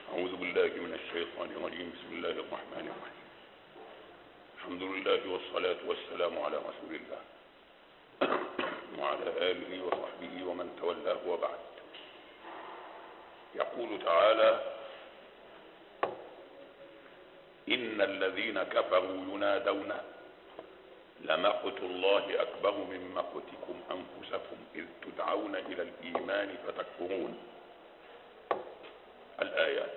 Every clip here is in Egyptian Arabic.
أعوذ بالله من الشيطان الرجيم بسم الله الرحمن الرحيم الحمد لله والصلاة والسلام على رسول الله وعلى آله وصحبه ومن تولاه وبعد يقول تعالى إن الذين كفروا ينادون لمقت الله أكبر من مقتكم أنفسكم إذ تدعون إلى الإيمان فتكفرون الآيات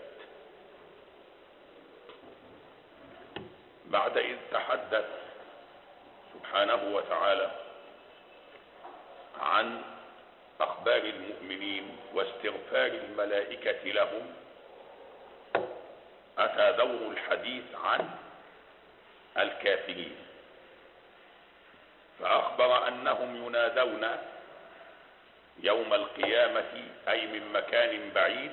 بعد إذ تحدث سبحانه وتعالى عن أخبار المؤمنين واستغفار الملائكة لهم أتى دور الحديث عن الكافرين فأخبر أنهم ينادون يوم القيامة أي من مكان بعيد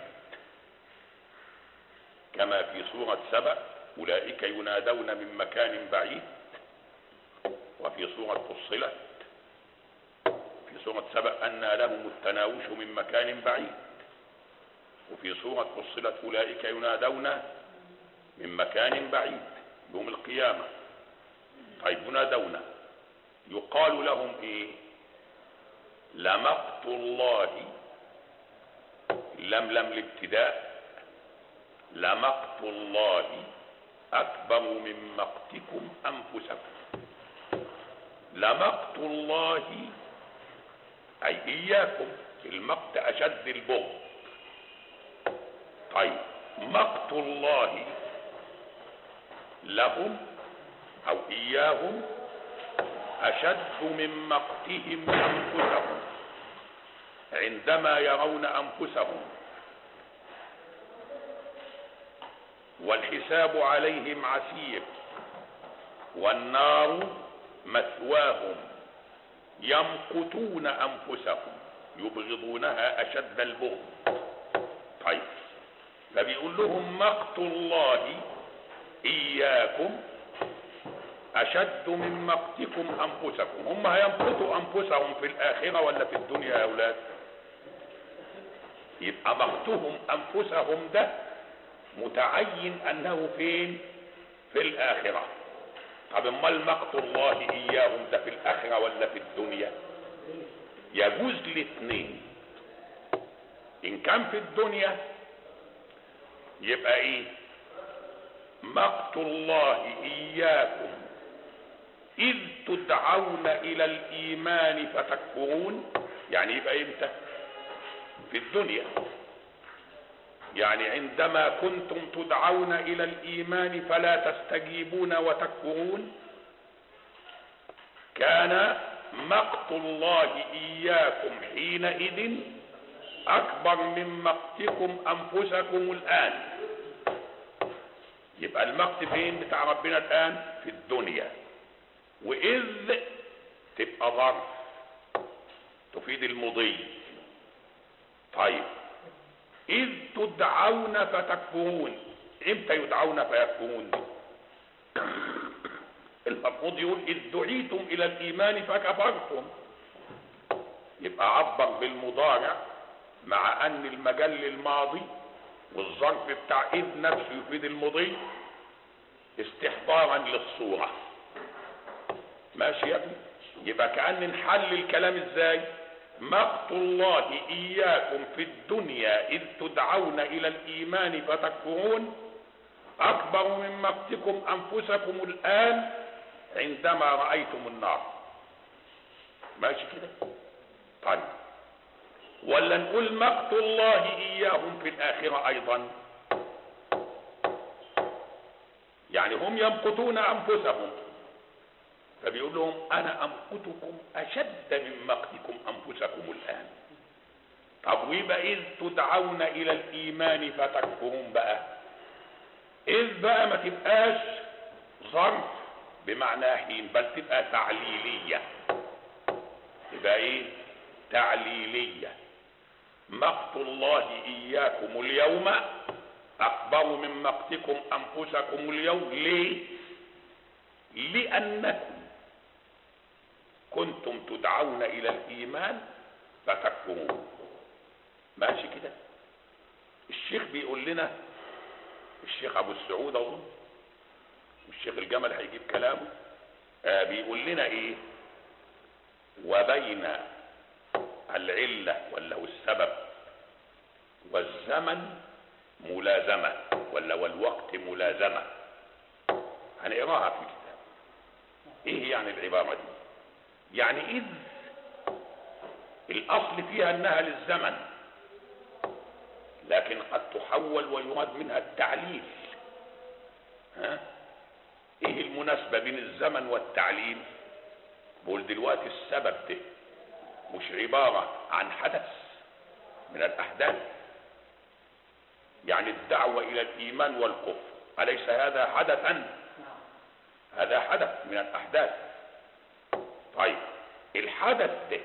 كما في سورة سبأ أولئك ينادون من مكان بعيد وفي سورة فصلت في سورة سبأ أن لهم التناوش من مكان بعيد وفي سورة فصلت أولئك ينادون من مكان بعيد يوم القيامة طيب ينادون يقال لهم ايه لمقت الله لم لم الابتداء لمقت الله اكبر من مقتكم انفسكم لمقت الله اي اياكم المقت اشد البغض طيب مقت الله لهم او اياهم اشد من مقتهم انفسهم عندما يرون انفسهم والحساب عليهم عسير والنار مثواهم يمقتون انفسهم يبغضونها اشد البغض طيب فبيقول لهم مقت الله اياكم اشد من مقتكم انفسكم هم هيمقتوا انفسهم في الاخره ولا في الدنيا يا اولاد يبقى مقتهم انفسهم ده متعين انه فين في الاخره طب امال مقت الله اياهم ده في الاخره ولا في الدنيا يجوز الاثنين ان كان في الدنيا يبقى ايه مقت الله اياكم اذ تدعون الى الايمان فتكفرون يعني يبقى امتى في الدنيا يعني عندما كنتم تدعون الى الايمان فلا تستجيبون وتكفرون كان مقت الله اياكم حينئذ اكبر من مقتكم انفسكم الان يبقى المقت فين بتاع ربنا الان في الدنيا واذ تبقى ظرف تفيد المضي طيب اذ تدعون فتكفرون امتى يدعون فيكفرون المفروض يقول اذ دعيتم الى الايمان فكفرتم يبقى عبر بالمضارع مع ان المجل الماضي والظرف بتاع اذ نفسه يفيد المضي استحضارا للصوره ماشي يا ابني يبقى كأن نحل الكلام ازاي مقت الله اياكم في الدنيا اذ تدعون الى الايمان فتكفرون اكبر من مقتكم انفسكم الان عندما رأيتم النار ماشي كده طيب ولا نقول مقت الله اياهم في الاخرة ايضا يعني هم يمقتون انفسهم فبيقول لهم انا امقتكم اشد من مقتكم انفسكم الان طب ويبقى اذ تدعون الى الايمان فتكفرون بقى اذ بقى ما تبقاش ظرف بمعنى حين بل تبقى تعليلية تبقى ايه تعليلية مقت الله اياكم اليوم اكبر من مقتكم انفسكم اليوم ليه لانكم كنتم تدعون الى الايمان فتكفرون ماشي كده الشيخ بيقول لنا الشيخ ابو السعود اظن والشيخ الجمل هيجيب كلامه آه بيقول لنا ايه وبين العلة ولا هو السبب والزمن ملازمة ولا والوقت ملازمة هنقراها في الكتاب ايه يعني العبارة دي يعني اذ الاصل فيها انها للزمن لكن قد تحول ويراد منها التعليل ها ايه المناسبة بين الزمن والتعليل بقول دلوقتي السبب ده مش عبارة عن حدث من الاحداث يعني الدعوة الى الايمان والكفر اليس هذا حدثا هذا حدث من الاحداث طيب الحدث ده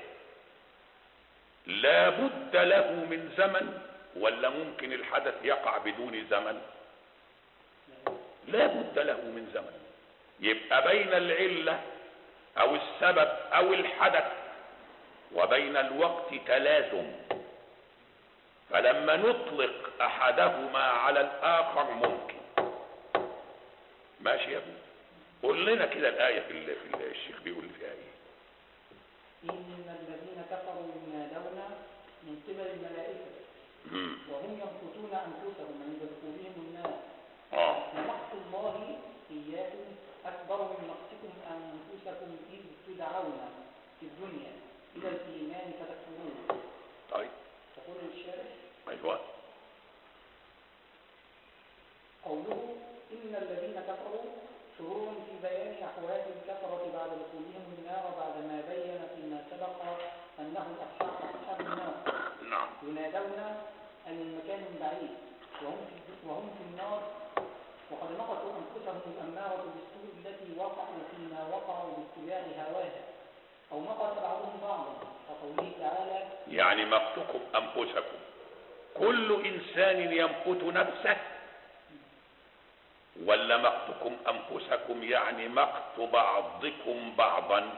لا بد له من زمن ولا ممكن الحدث يقع بدون زمن لا بد له من زمن يبقى بين العلة او السبب او الحدث وبين الوقت تلازم فلما نطلق احدهما على الاخر ممكن ماشي يا ابني قول لنا كده الايه في, ال- في ال- الشيخ بيقول فيها ايه إن الذين كفروا ينادون من قبل الملائكة مم. وهم ينقصون أنفسهم عند دخولهم النار اه لمقت الله إياكم أكبر من مقتكم أنفسكم إذ تدعون في الدنيا إلى الإيمان فتكفرون طيب تقول الشارع ايوه قوله إن الذين كفروا شرور في بيان أحوال الكفرة بعد دخولهم النار بعدما بين فيما سبق أنهم أصحاب أصحاب النار نعم ينادون أي من مكان بعيد وهم في وهم في النار وقد نقصوا أنفسهم الأمارة بالسوء التي وقعوا فيما وقعوا باتباع هواها أو نقص بعضهم بعضا كقوله تعالى يعني مقتكم انفسكم كل انسان يمقت نفسه ولا مقتكم انفسكم يعني مقت بعضكم بعضا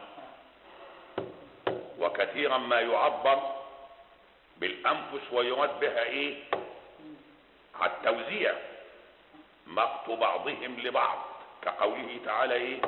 وكثيرا ما يعبر بالانفس ويراد بها ايه على التوزيع مقت بعضهم لبعض كقوله تعالى ايه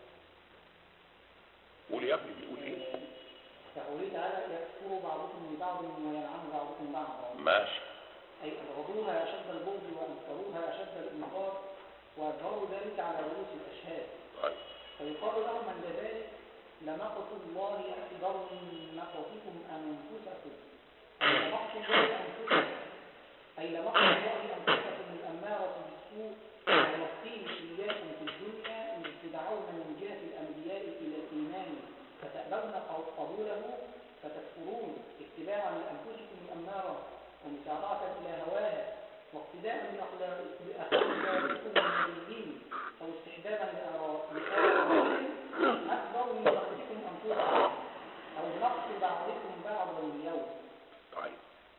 قول يا ابني بيقول ايه كقوله تعالى يكفر بعضكم لبعض ويلعن بعضكم بعضا ماشي أي أبغضوها أشد البغض وأنكروها أشد الإنكار وأظهروا ذلك على رؤوس الأشهاد طيب فيقال لهم عند ذلك لمقت الله أكبر من مقتكم أنفسكم أي لمقت الله أنفسكم أي لمقت الله أنفسكم الأمارة بالسوء ومقتين إياكم في الدنيا إذ تدعون من جهة الأنبياء إلى الإيمان فتأبون قبوله فتكفرون اتباعا لأنفسكم الأمارة ومسارعة إلى هواها واقتداء بأخلاق- بأخلاقكم النبيين أو استحبابا لآراء- لآرائهم أكبر من مقتكم أنفسكم أو نقص بعضكم بعضا اليوم طيب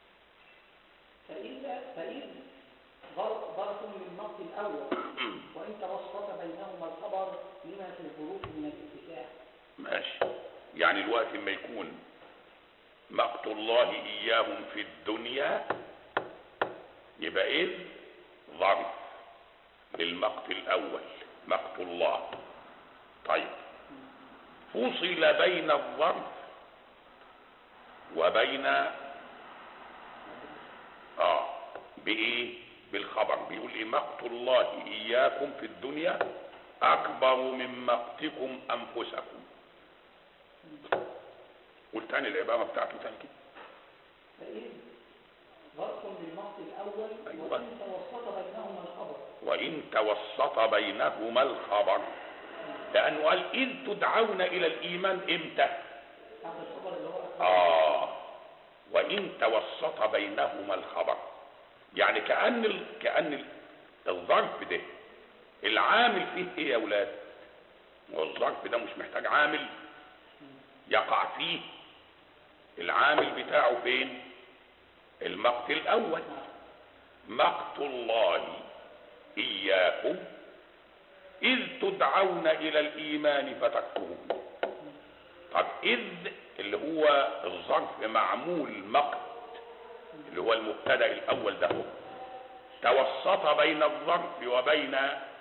فإذا فإذ ظرف ظرف للنقص الأول وإن توسط بينهما الخبر لما في الحروف من الاتساع ماشي يعني الوقت ما يكون مقت الله اياهم في الدنيا يبقى اذ ظرف للمقت الاول مقت الله طيب فصل بين الظرف وبين اه بايه بالخبر بيقول ايه مقت الله اياكم في الدنيا اكبر من مقتكم انفسكم قول تاني العبارة بتاعته تاني كده فإذ ظرف للنقص الأول أيوة. وإن توسط بينهما الخبر وإن توسط بينهما الخبر لأنه قال إذ تدعون إلى الإيمان إمتى هذا الخبر اللي هو آه وإن توسط بينهما الخبر يعني كأن ال... كأن ال... الظرف ده العامل فيه إيه يا أولاد والظرف ده مش محتاج عامل يقع فيه العامل بتاعه فين المقت الأول مقت الله إياكم إذ تدعون إلى الإيمان فتكفرون طب إذ اللي هو الظرف معمول مقت اللي هو المبتدأ الأول ده هو توسط بين الظرف وبين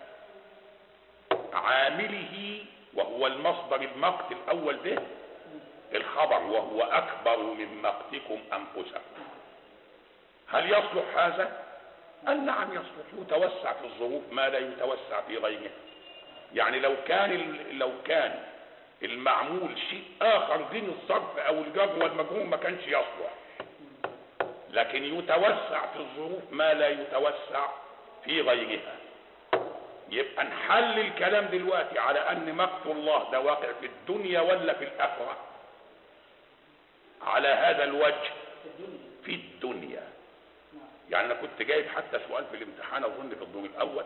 عامله وهو المصدر المقت الاول به الخبر وهو اكبر من مقتكم انفسكم هل يصلح هذا قال نعم يصلح يتوسع في الظروف ما لا يتوسع في غيرها يعني لو كان ال- لو كان المعمول شيء اخر دين الصرف او الجر والمجرور ما كانش يصلح لكن يتوسع في الظروف ما لا يتوسع في غيرها يبقى نحل الكلام دلوقتي على ان مقت الله ده واقع في الدنيا ولا في الاخره على هذا الوجه في الدنيا في الدنيا نعم يعني انا كنت جايب حتى سؤال في الامتحان اظن في الدور الاول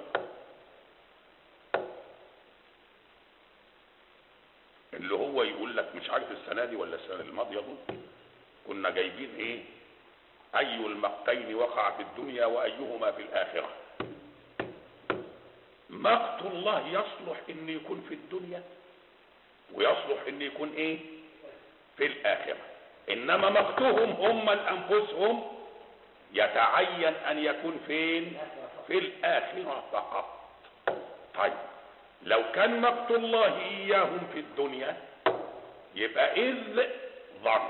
اللي هو يقول لك مش عارف السنه دي ولا السنه الماضيه دول كنا جايبين ايه اي المقتين وقع في الدنيا وايهما في الاخره مقت الله يصلح ان يكون في الدنيا ويصلح ان يكون ايه في الاخره انما مقتهم هم لانفسهم يتعين ان يكون فين في الاخره فقط طيب لو كان مقت الله اياهم في الدنيا يبقى اذ ظرف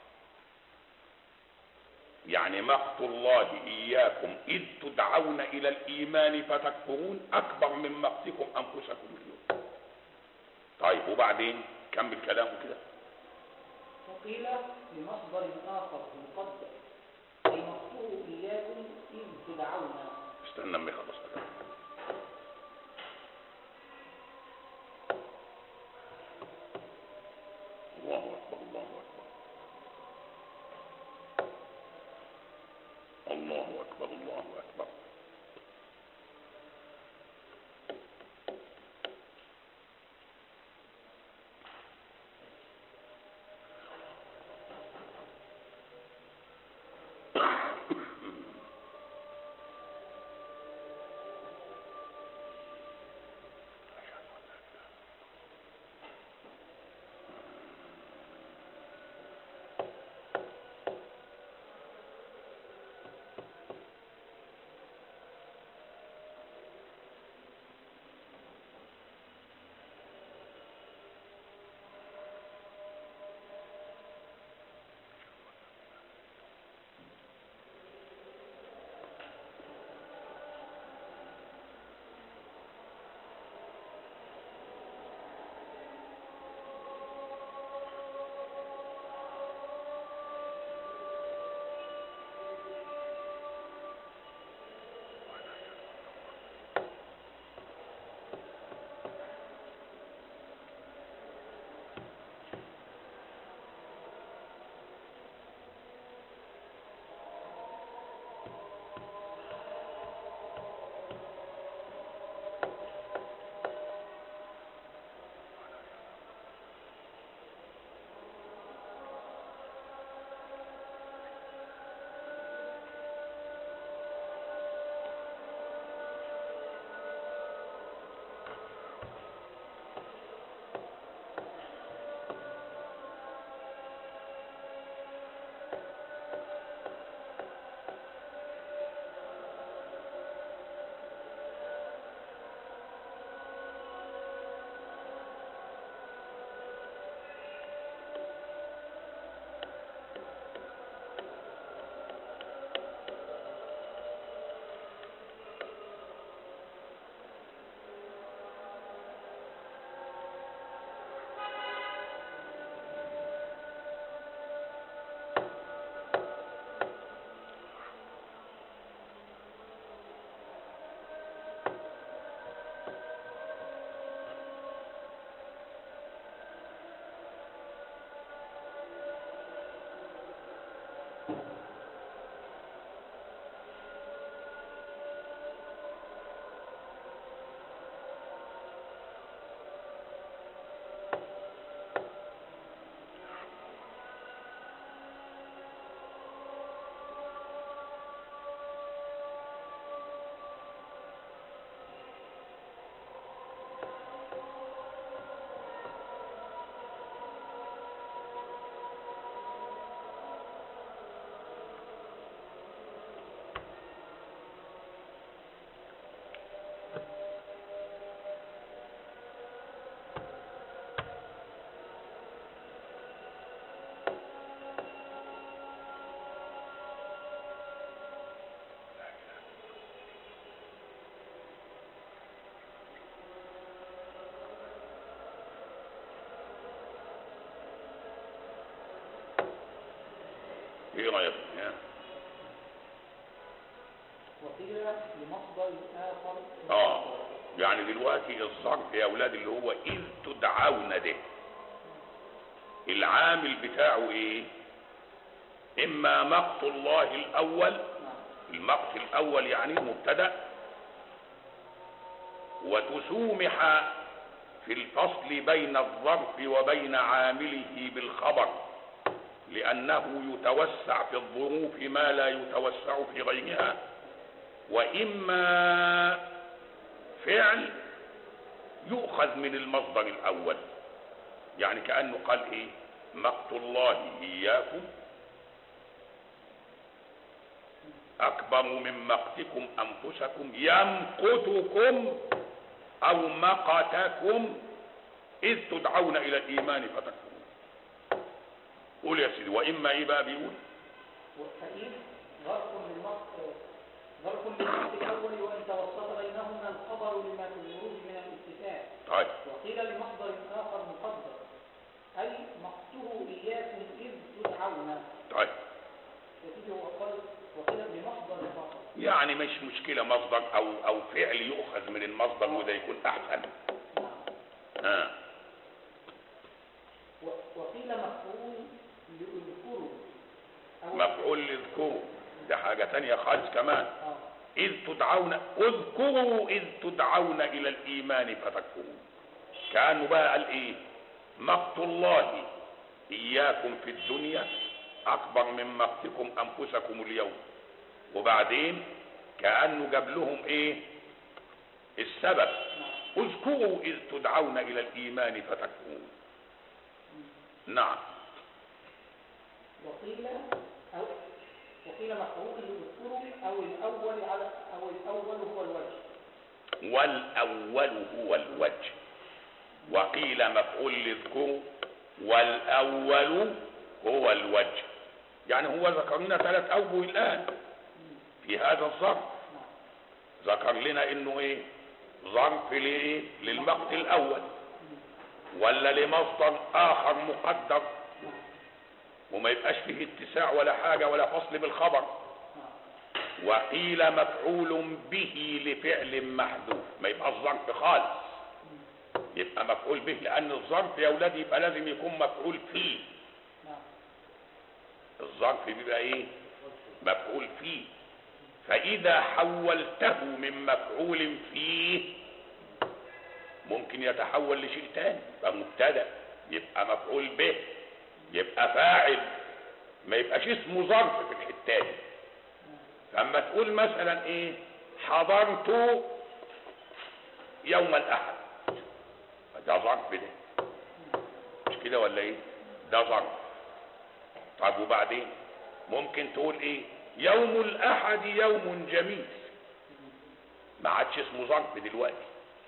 يعني مقت الله اياكم اذ تدعون الى الايمان فتكفرون اكبر من مقتكم انفسكم اليوم طيب وبعدين كمل كلامه كده وقيل لمصدر آخر مقدر أي مقصود إياكم إذ تدعون استنى اما يخلص كلامه الله اكبر الله اكبر الله اكبر الله اكبر ايه رايك ها؟ وقيل لمصدر آخر اه يعني دلوقتي الظرف يا اولاد اللي هو اذ تدعون ده العامل بتاعه ايه اما مقت الله الاول نعم المقت الاول يعني مبتدا وتسومح في الفصل بين الظرف وبين عامله بالخبر لانه يتوسع في الظروف ما لا يتوسع في غيرها واما فعل يؤخذ من المصدر الاول يعني كانه قال ايه مقت الله اياكم اكبر من مقتكم انفسكم يمقتكم او مقتكم اذ تدعون الى الايمان فتكفرون قول يا سيدي واما ايه بقى بيقول والحديث ظرف للنص ظرف للنص الأول وإن توسط بينهما الخبر لما في الورود من الاتفاق طيب وقيل لمصدر آخر مقدر أي مقته إياكم إذ تدعون طيب وفيه هو قال وقيل لمصدر آخر يعني مش مشكله مصدر او او فعل يؤخذ من المصدر وده يكون احسن نعم ها و- وقيل مفعول لأذكروا أو مفعول اذكروا ده حاجه تانية خالص كمان آه. إذ تدعون اذكروا إذ تدعون إلى الإيمان فتكفرون كأنه بقى قال إيه مقت الله إياكم في الدنيا أكبر من مقتكم أنفسكم اليوم وبعدين كأنه جاب لهم إيه السبب نعم اذكروا إذ تدعون إلى الإيمان فتكفرون نعم وقيل أو وقيل مفعول لأذكروا أو الأول على أو الأول هو الوجه والأول هو الوجه وقيل مفعول اذكروا والأول هو الوجه يعني هو ذكر لنا ثلاث أوجه الآن في هذا الظرف نعم ذكر لنا إنه إيه ظرف لإيه للمقت الأول ولا لمصدر آخر مقدر نعم وما يبقاش فيه اتساع ولا حاجة ولا فصل بالخبر نعم وقيل مفعول به لفعل محذوف ما يبقى الظرف خالص يبقى مفعول به لان الظرف يا اولاد يبقى لازم يكون مفعول فيه نعم الظرف بيبقى ايه مفعول فيه فاذا حولته من مفعول فيه ممكن يتحول لشيء تاني يبقى مبتدا يبقى مفعول به يبقى فاعل ما يبقاش اسمه ظرف في الحته دي فاما تقول مثلا ايه حضرت يوم الاحد ده ظرف ده مش كده ولا ايه ده ظرف طب وبعدين ممكن تقول ايه يوم الاحد يوم جميل ما عادش اسمه ظرف دلوقتي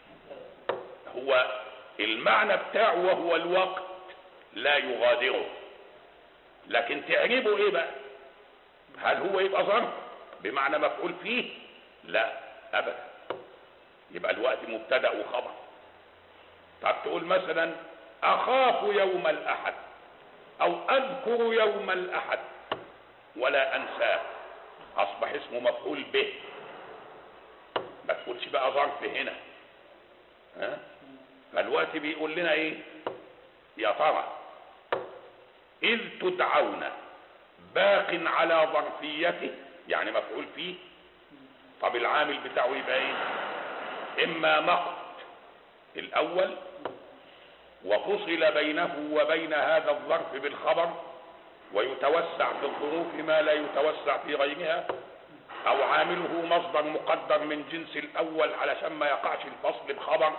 هو المعنى بتاعه وهو الوقت لا يغادره لكن تعريبه ايه بقى هل هو يبقى ظرف بمعنى مفعول فيه لا ابدا يبقى الوقت مبتدا وخبر طب تقول مثلا اخاف يوم الاحد او اذكر يوم الاحد ولا انساه اصبح اسمه مفعول به ما تقولش بقى ظرف هنا ها فالوقت بيقول لنا ايه يا ترى اذ تدعون باق على ظرفيته يعني مفعول فيه طب العامل بتاعه يبقى ايه اما مقت الاول وفصل بينه وبين هذا الظرف بالخبر ويتوسع في الظروف ما لا يتوسع في غيرها او عامله مصدر مقدر من جنس الاول علشان ما يقعش الفصل بخبر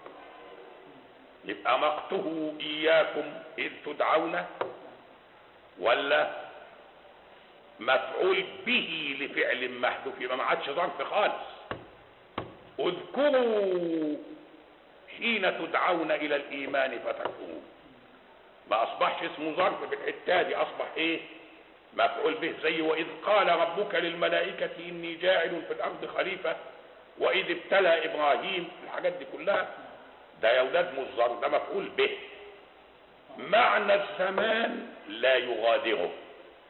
يبقى مقته اياكم اذ تدعون ولا مفعول به لفعل محذوف يبقى ما عادش ظرف خالص اذكروا حين تدعون الى الايمان فتكفرون ما اصبحش اسمه ظرف في الحته دي اصبح ايه مفعول به زي واذ قال ربك للملائكه اني جاعل في الارض خليفه واذ ابتلى ابراهيم الحاجات دي كلها ده يا اولاد مش ظرف ده مفعول به معنى الزمان لا يغادره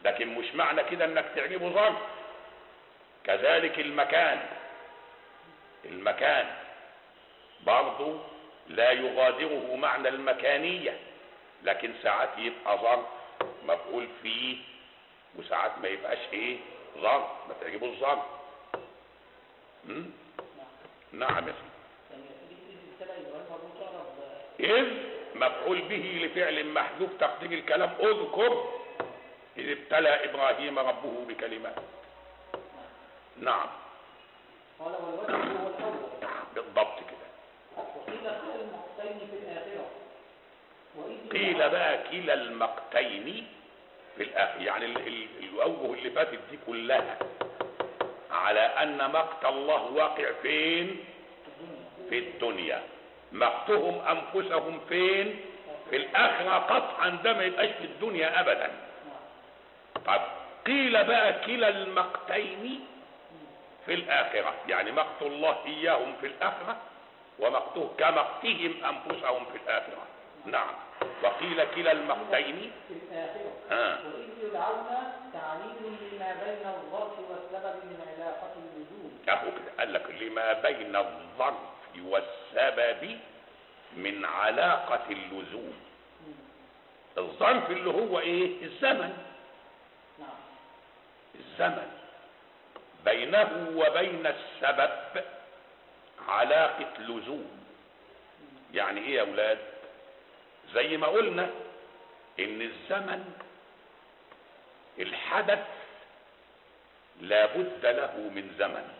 لكن مش معنى كده انك تعجبه ظرف كذلك المكان المكان برضه لا يغادره معنى المكانية لكن ساعات يبقى ظرف مفعول فيه وساعات ما يبقاش ايه ظرف ما تعجبه الظرف م? نعم يا سيدي يعني يا سيدي إذ ابتلى إبراهيم ربه تعرف إذ مفعول به لفعل محذوف تقدير الكلام اذكر إذ ابتلى إبراهيم ربه بكلمات نعم قال والوجه هو الأول بالضبط كده وقيل خير المقتين في الآخرة وإذ قيل بقى كلا المقتين في الآخر يعني ال- ال- الأوجه اللي فاتت دي كلها على أن مقت الله واقع فين في الدنيا مقتهم أنفسهم فين في الآخرة قطعا ده ما يبقاش في الدنيا أبدا طب قيل بقى كلا المقتين في الآخرة يعني مقت الله إياهم في الآخرة ومقته كمقتهم أنفسهم في الآخرة نعم وقيل كلا المقتين في الآخرة آه. وإذ يدعون تعليل لما بين الظرف والسبب من علاقة اللزوم اهو كده قال لك لما بين الظرف والسبب من علاقة اللزوم الظرف اللي هو ايه الزمن نعم الزمن بينه وبين السبب علاقة لزوم يعني ايه يا اولاد زي ما قلنا ان الزمن الحدث لابد له من زمن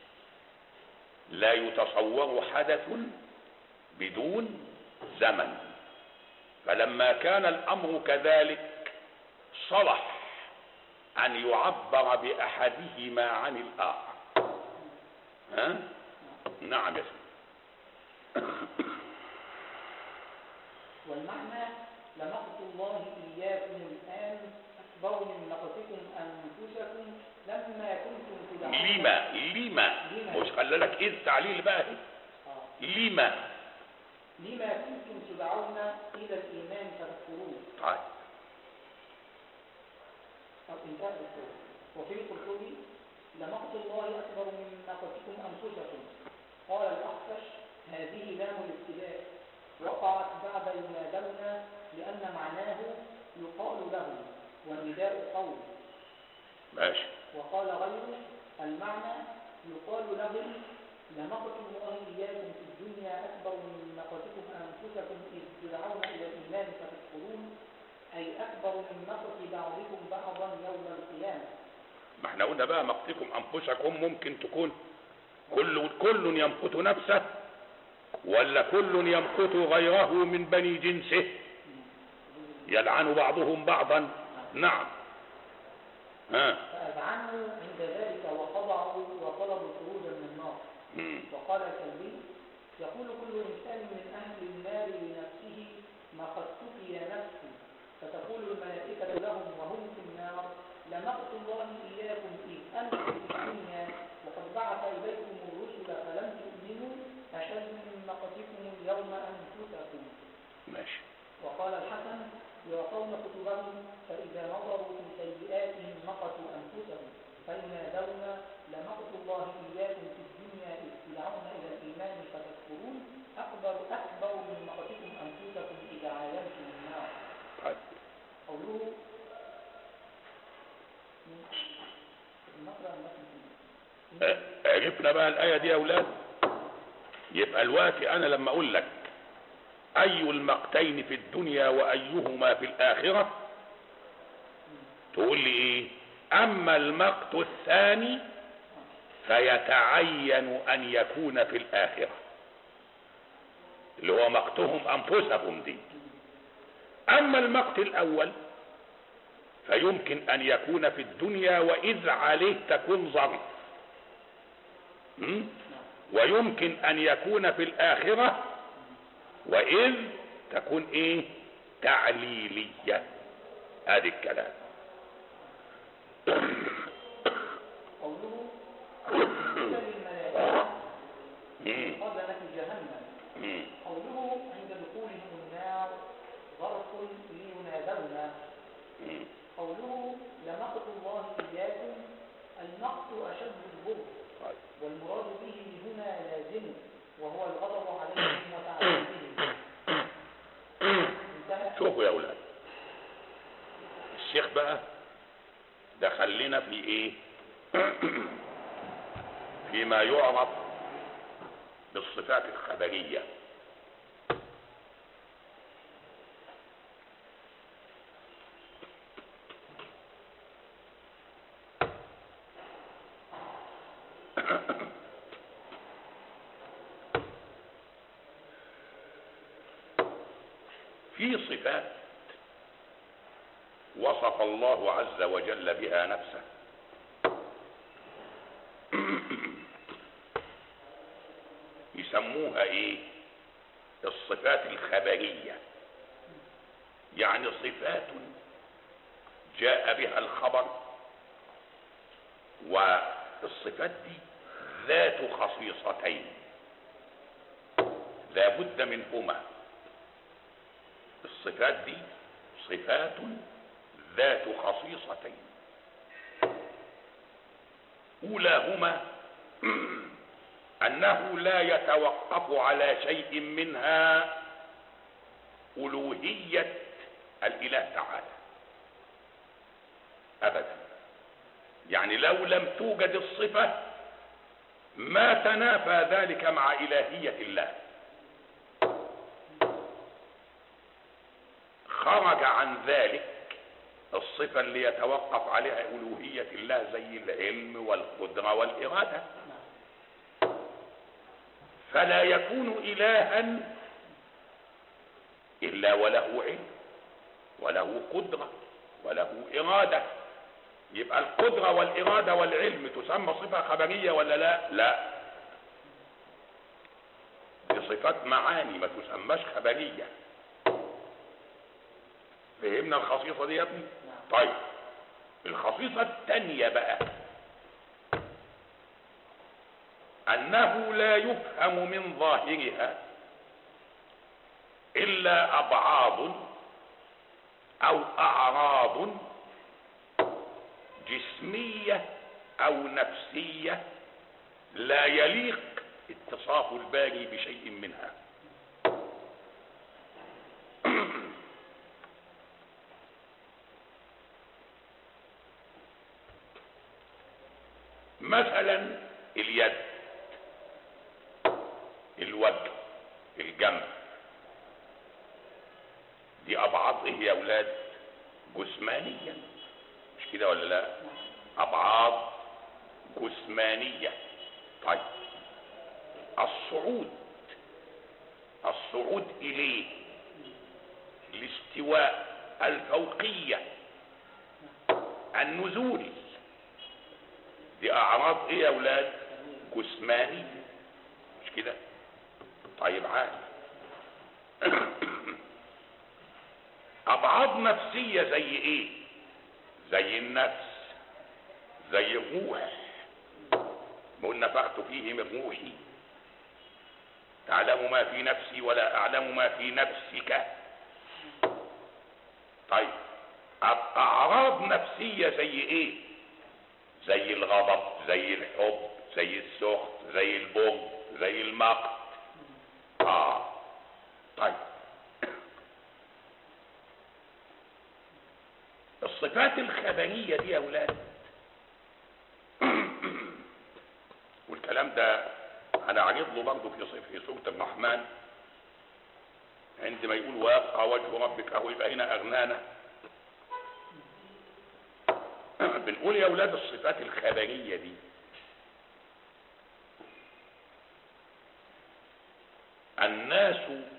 لا يتصور حدث بدون زمن فلما كان الامر كذلك صلح ان يعبر باحدهما عن الاخر ها نعم يا سيدي والمعنى لمقت الله إياكم الآن أكبر من مقتكم أنفسكم لما كنتم تدعون لما لما مش خلي لك ايه التعليل بقى آه. لما لما كنتم تدعون إلى الإيمان فتكفرون طيب أو انتهى الدكتور وفي القرطبي لمقت الله أكبر من مقتكم أنفسكم قال الأخفش هذه لام الابتلاء وقعت بعد ينادون لأن معناه يقال له والنداء قول ماشي وقال غيره المعنى يقال لهم لمقت الله إياكم في الدنيا أكبر من مقتكم أنفسكم إذ تدعون إلى الإيمان فتكفرون أي أكبر من مقت بعضكم بعضا يوم القيامة ما احنا قلنا بقى مقتكم انفسكم ممكن تكون كل كل يمقت نفسه ولا كل يمقت غيره من بني جنسه يلعن بعضهم بعضا نعم ها فأذعنوا عند ذلك وخضعوا وطلبوا الخروج من النار مم. وقال الكلبي يقول كل إنسان من أهل النار لنفسه ما قد سقي نفسي فتقول الملائكة لهم وهم في النار لمقت الله إياكم إذ أنتم في الدنيا وقد بعث إليكم الرسل فلم تؤمنوا أشد من مقتكم اليوم أنفسكم ماشي وقال الحسن يعطون كتبهم فإذا نظروا في سيئاتهم مقتوا أنفسهم فينادون لمقت الله إياكم في الدنيا إذ تدعون إلى الإيمان فتكفرون أكبر أكبر من مقتكم أنفسكم إذا عاينتم النار طيب قوله نقرأ المتن اه، عرفنا بقى الآية دي يا أولاد يبقى الوقت أنا لما أقول لك أي المقتين في الدنيا وأيهما في الآخرة تقول لي إيه أما المقت الثاني فيتعين أن يكون في الآخرة اللي هو مقتهم أنفسهم دي أما المقت الأول فيمكن أن يكون في الدنيا وإذ عليه تكون ظرف م? ويمكن أن يكون في الآخرة وإذ تكون إيه تعليلية هذه الكلام قوله قيل للملائكة م. قبلت جهنم م. قوله عند دخولهم النار ظرف لينادون م. قوله لمقت الله إياكم المقت أشد البغض طيب. والمراد به هنا لازم وهو الغضب عليهم وتعذيبهم انتهى شوفوا يا اولاد الشيخ بقى دخل لنا في ايه فيما يعرف بالصفات الخبريه في صفات وصف الله عز وجل بها نفسه يسموها ايه الصفات الخبريه يعني صفات جاء بها الخبر والصفات دي ذات خصيصتين لا بد منهما الصفات دي صفات ذات خصيصتين اولاهما انه لا يتوقف على شيء منها الوهيه الاله تعالى ابدا يعني لو لم توجد الصفه ما تنافى ذلك مع الهيه الله خرج عن ذلك الصفة اللي يتوقف عليها ألوهية الله زي العلم والقدرة والإرادة فلا يكون إلها إلا وله علم وله قدرة وله إرادة يبقى القدرة والإرادة والعلم تسمى صفة خبرية ولا لا؟ لا دي صفات معاني ما تسماش خبريه فهمنا الخصيصة دي يا ابني طيب الخصيصة الثانية بقى أنه لا يفهم من ظاهرها إلا أبعاض أو أعراض جسمية أو نفسية لا يليق اتصاف الباري بشيء منها مثلا اليد الوجه الجنب دي ابعاض ايه يا اولاد جسمانيه مش كده ولا لا ابعاض جسمانيه طيب الصعود الصعود اليه الاستواء الفوقيه النزول دي اعراض ايه يا اولاد جسماني مش كده طيب عادي ابعاض نفسيه زي ايه زي النفس زي الروح قلنا نفخت فيه من روحي تعلم ما في نفسي ولا اعلم ما في نفسك طيب اعراض نفسيه زي ايه زي الغضب زي الحب زي السخط زي البغض زي المقت اه طيب الصفات الخبريه دي يا اولاد والكلام ده انا عرض له برضه في في سوره الرحمن عندما يقول ويبقى وجه ربك اهو يبقى هنا اغنانا بنقول يا اولاد الصفات الخبريه دي الناس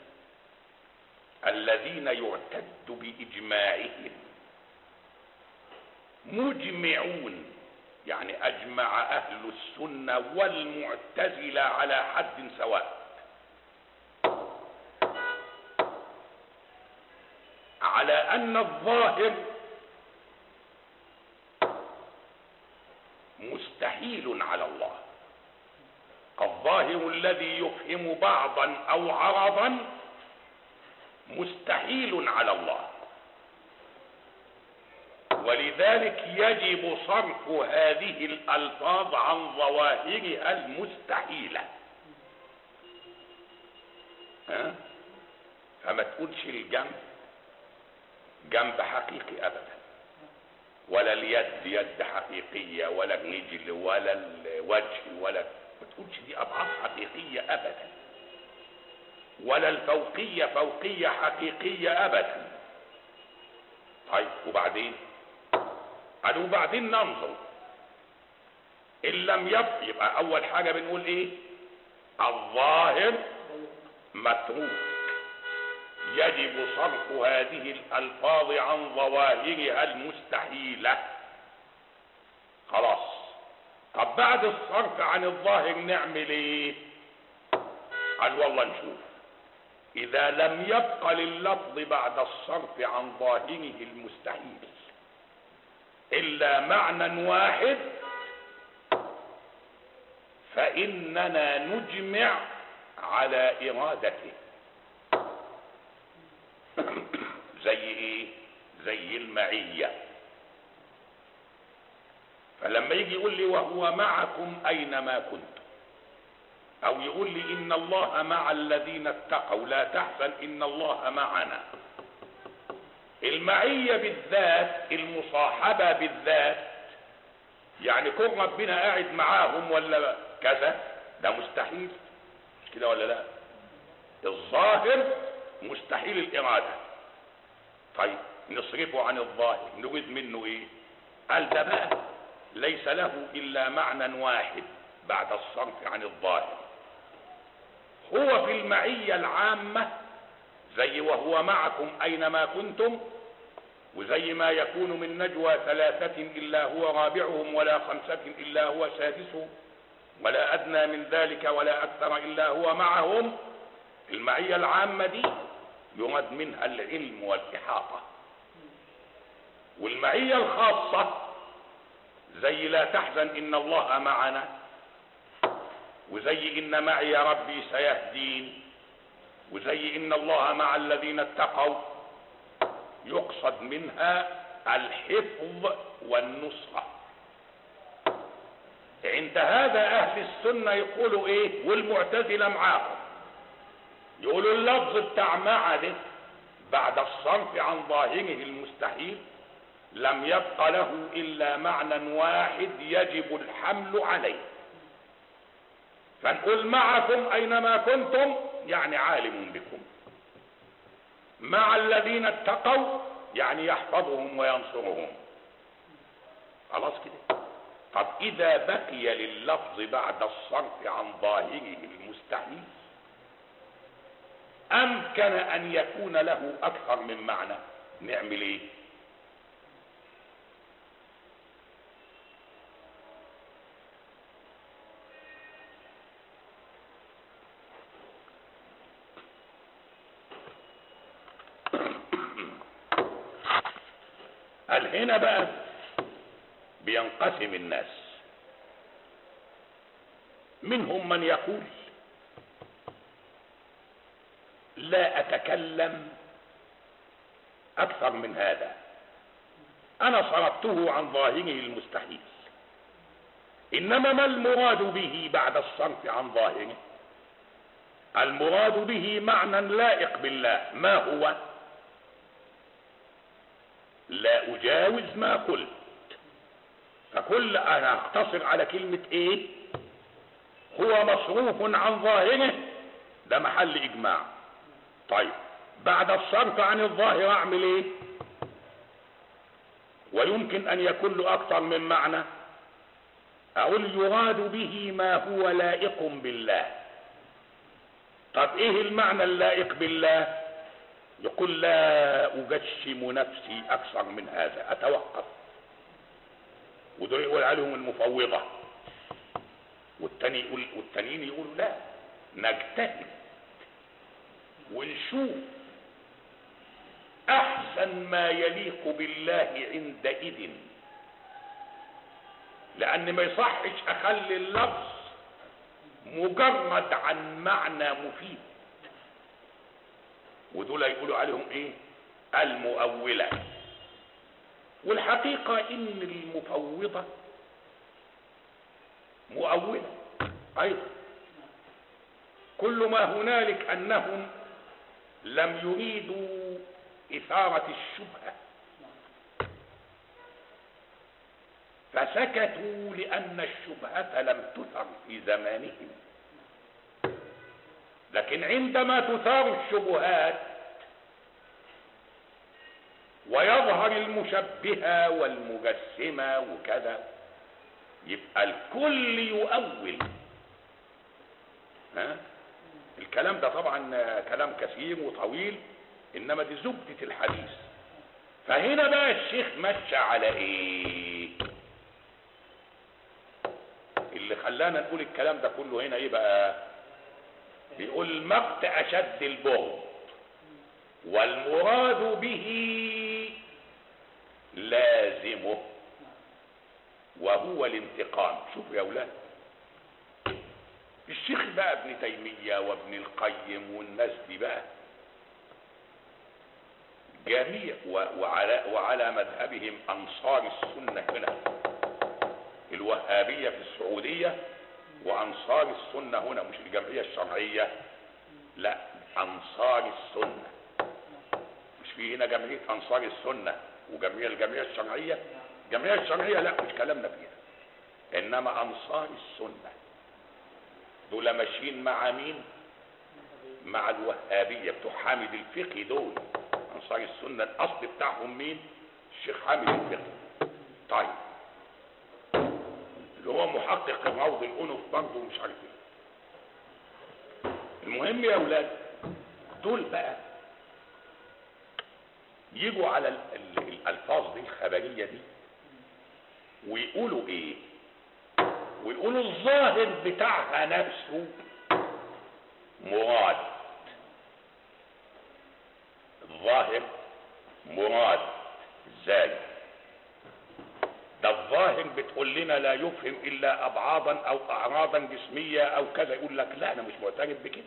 الذين يعتد باجماعهم مجمعون يعني اجمع اهل السنه والمعتزله على حد سواء على ان الظاهر مستحيل على الله الظاهر الذي يفهم بعضا او عرضا مستحيل على الله ولذلك يجب صرف هذه الألفاظ عن ظواهرها المستحيلة ها؟ فما تقولش الجنب جنب حقيقي أبدا ولا اليد يد حقيقية ولا الرجل ولا الوجه ولا ما تقولش دي أضعاف حقيقية أبدا ولا الفوقية فوقية حقيقية أبدا طيب وبعدين قالوا وبعدين ننظر إن لم يبق يبقى أول حاجة بنقول إيه الظاهر متروك يجب صرف هذه الألفاظ عن ظواهرها المستحيلة خلاص طب بعد الصرف عن الظاهر نعمل ايه قال والله نشوف اذا لم يبق لللفظ بعد الصرف عن ظاهره المستحيل الا معنى واحد فاننا نجمع على ارادته زي ايه زي المعيه فلما يجي يقول لي وهو معكم اينما كنتم او يقول لي ان الله مع الذين اتقوا لا تحزن ان الله معنا المعية بالذات المصاحبة بالذات يعني كون ربنا قاعد معاهم ولا كذا ده مستحيل مش كده ولا لا الظاهر مستحيل الإرادة طيب نصرفه عن الظاهر نريد منه ايه قال ده بقى ليس له الا معنى واحد بعد الصرف عن الظاهر هو في المعية العامة زي وهو معكم اينما كنتم وزي ما يكون من نجوى ثلاثة الا هو رابعهم ولا خمسة الا هو سادسهم ولا ادنى من ذلك ولا اكثر الا هو معهم المعية العامة دي يراد منها العلم والاحاطة والمعية الخاصة زي لا تحزن ان الله معنا وزي ان معي ربي سيهدين وزي ان الله مع الذين اتقوا يقصد منها الحفظ والنصرة عند هذا اهل السنة يقولوا ايه والمعتزلة معاهم يقولوا اللفظ بتاع مع ده بعد الصرف عن ظاهره المستحيل لم يبق له الا معنى واحد يجب الحمل عليه فنقول معكم اينما كنتم يعني عالم بكم مع الذين اتقوا يعني يحفظهم وينصرهم خلاص كده طب اذا بقي لللفظ بعد الصرف عن ظاهره المستحيل امكن ان يكون له اكثر من معنى نعمل ايه قال هنا بقى بينقسم الناس منهم من يقول لا اتكلم اكثر من هذا انا صرفته عن ظاهره المستحيل انما ما المراد به بعد الصرف عن ظاهره المراد به معنى لائق بالله ما هو لا اجاوز ما قلت فكل انا اقتصر على كلمة ايه هو مصروف عن ظاهره ده محل اجماع طيب بعد الصرف عن الظاهر اعمل ايه ويمكن ان يكون له اكثر من معنى اقول يراد به ما هو لائق بالله طب ايه المعنى اللائق بالله يقول لا اجشم نفسي اكثر من هذا اتوقف ودول يقول عليهم المفوضه والتاني يقول والتانيين يقولوا لا نجتهد ونشوف احسن ما يليق بالله عندئذ لان ما يصحش اخلي اللفظ مجرد عن معنى مفيد ودول يقولوا عليهم ايه المؤولة والحقيقة ان المفوضة مؤولة ايضا كل ما هنالك انهم لم يريدوا اثارة الشبهة فسكتوا لان الشبهة لم تثر في زمانهم لكن عندما تثار الشبهات ويظهر المشبهة والمجسمة وكذا يبقى الكل يؤول ها الكلام ده طبعا كلام كثير وطويل انما دي زبدة الحديث فهنا بقى الشيخ مشى على ايه اللي خلانا نقول الكلام ده كله هنا ايه بقى بيقول المقت اشد البغض والمراد به لازمه وهو الانتقام شوفوا يا اولاد الشيخ بقى ابن تيمية وابن القيم والناس دي بقى جميع وعلى, وعلى مذهبهم انصار السنة هنا الوهابية في السعودية وانصار السنة هنا مش الجمعية الشرعية لا انصار السنة مش في هنا جمعية انصار السنة وجمعية الجمعية الشرعية الجمعية الشرعية لا مش كلامنا فيها انما انصار السنة دول ماشيين مع مين مع الوهابية بتوع حامد الفقي دول انصار السنة الاصل بتاعهم مين الشيخ حامد الفقي طيب اللي هو محقق روض الانف برضه مش عارف ايه المهم يا اولاد دول بقى يجوا على ال ال الالفاظ دي الخبريه دي ويقولوا ايه ويقولوا الظاهر بتاعها نفسه مراد الظاهر مراد ازاي ده الظاهر بتقول لنا لا يفهم الا ابعاضا او اعراضا جسميه او كذا يقول لك لا انا مش معترف بكده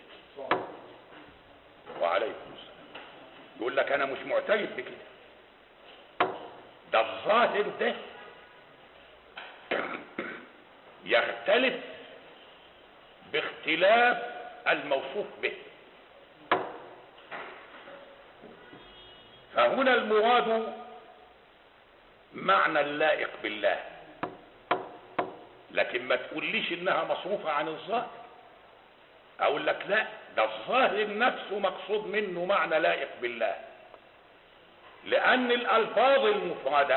وعليكم السلام يقول لك انا مش معترف بكده ده الظاهر ده يختلف باختلاف الموصوف به فهنا المراد معنى اللائق بالله لكن ما تقوليش انها مصروفة عن الظاهر اقول لك لا ده الظاهر نفسه مقصود منه معنى لائق بالله لان الالفاظ المفردة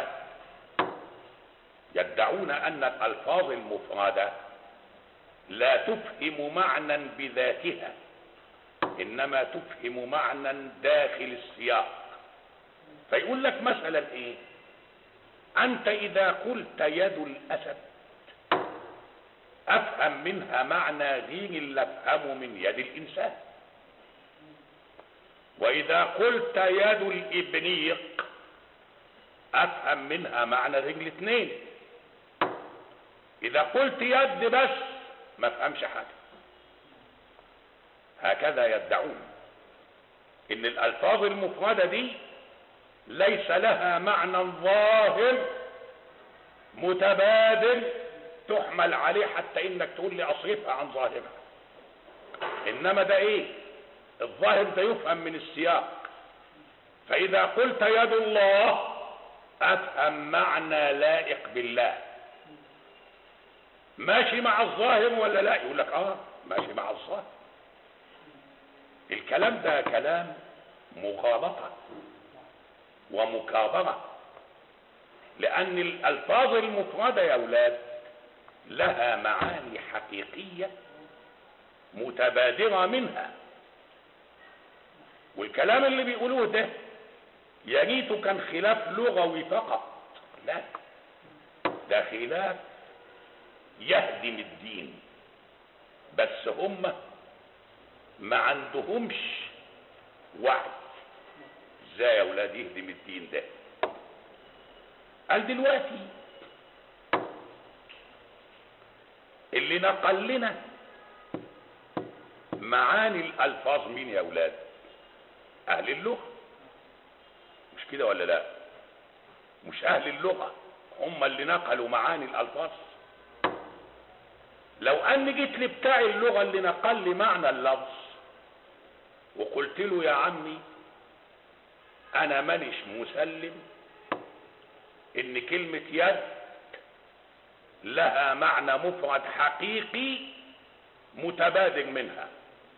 يدعون ان الالفاظ المفردة لا تفهم معنى بذاتها انما تفهم معنى داخل السياق فيقول لك مثلا ايه انت اذا قلت يد الاسد افهم منها معنى غير اللي افهمه من يد الانسان واذا قلت يد الابنيق افهم منها معنى رجل اتنين اذا قلت يد بس ما افهمش حاجه هكذا يدعون ان الالفاظ المفرده دي ليس لها معنى ظاهر متبادل تحمل عليه حتى انك تقول لي اصرفها عن ظاهرها انما ده ايه الظاهر ده يفهم من السياق فاذا قلت يد الله افهم معنى لائق بالله ماشي مع الظاهر ولا لا يقول لك اه ماشي مع الظاهر الكلام ده كلام مغالطه ومكابرة لأن الألفاظ المفردة يا أولاد لها معاني حقيقية متبادرة منها والكلام اللي بيقولوه ده يا ريته كان خلاف لغوي فقط لا ده خلاف يهدم الدين بس هم ما عندهمش وعي ازاي يا اولاد يهدم الدين ده قال دلوقتي اللي نقل لنا معاني الالفاظ مين يا اولاد اهل اللغه مش كده ولا لا مش اهل اللغة هم اللي نقلوا معاني الالفاظ لو ان جيت لبتاع اللغة اللي نقل لي معنى اللفظ وقلت له يا عمي انا مانيش مسلم ان كلمة يد لها معنى مفرد حقيقي متبادل منها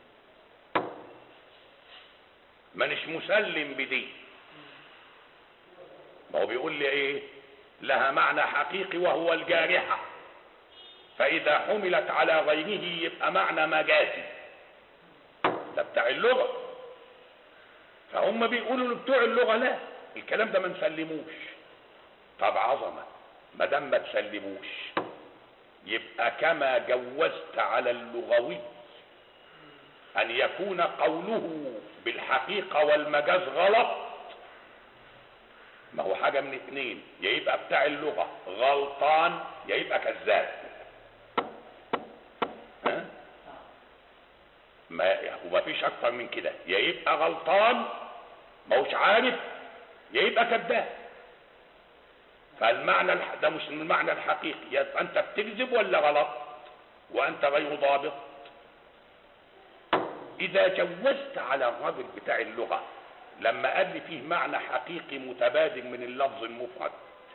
مانيش مسلم بدي ما هو بيقول لي ايه لها معنى حقيقي وهو الجارحة فاذا حملت على غيره يبقى معنى مجازي ده بتاع اللغة فهم بيقولوا لبتوع اللغة لا الكلام ده ما نسلموش طب عظمة ما دام ما تسلموش يبقى كما جوزت على اللغوي ان يكون قوله بالحقيقة والمجاز غلط ما هو حاجة من اتنين يا يبقى بتاع اللغة غلطان يا يبقى كذاب ها ما وما فيش اكتر من كده يا يبقى غلطان ما هوش عارف يا يبقى كذاب فالمعنى الح... ده مش المعنى الحقيقي يا انت بتكذب ولا غلط وانت غير ضابط اذا جوزت على الرجل بتاع اللغة لما قال لي فيه معنى حقيقي متبادل من اللفظ المفرد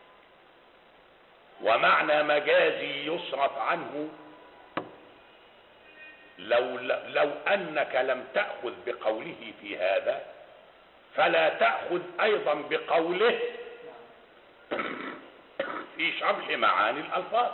ومعنى مجازي يصرف عنه لو لو انك لم تاخذ بقوله في هذا فلا تاخذ ايضا بقوله في شرح معاني الالفاظ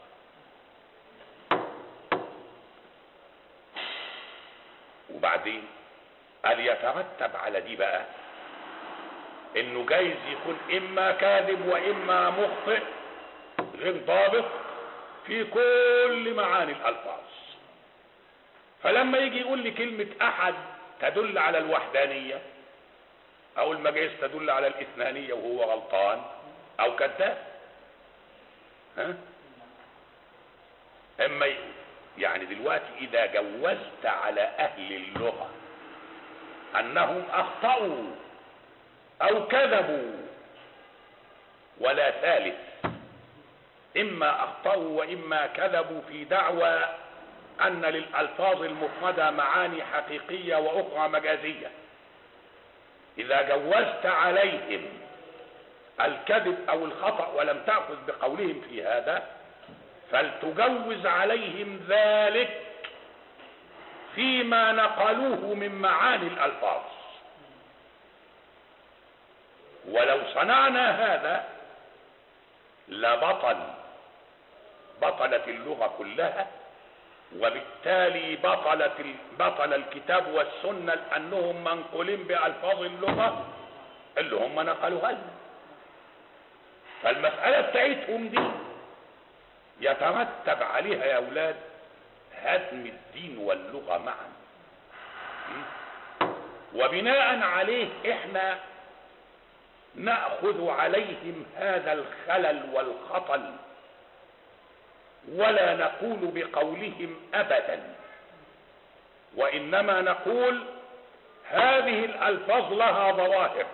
وبعدين قال يترتب على دي بقى انه جايز يكون اما كاذب واما مخطئ غير ضابط في كل معاني الالفاظ فلما يجي يقول لي كلمة احد تدل على الوحدانية او المجاز تدل على الاثنانية وهو غلطان او كذاب ها اما يقول يعني دلوقتي اذا جوزت على اهل اللغة انهم اخطأوا او كذبوا ولا ثالث اما اخطأوا واما كذبوا في دعوى ان للالفاظ المفردة معاني حقيقية واخرى مجازية اذا جوزت عليهم الكذب او الخطأ ولم تأخذ بقولهم في هذا فلتجوز عليهم ذلك فيما نقلوه من معاني الالفاظ ولو صنعنا هذا لبطل بطلت اللغة كلها وبالتالي بطلت بطل الكتاب والسنة لأنهم منقولين بألفاظ اللغة اللي هم نقلوها لنا فالمسألة بتاعتهم دي يترتب عليها يا أولاد هدم الدين واللغة معا وبناء عليه احنا نأخذ عليهم هذا الخلل والخطل ولا نقول بقولهم أبدا وإنما نقول هذه الألفاظ لها ظواهر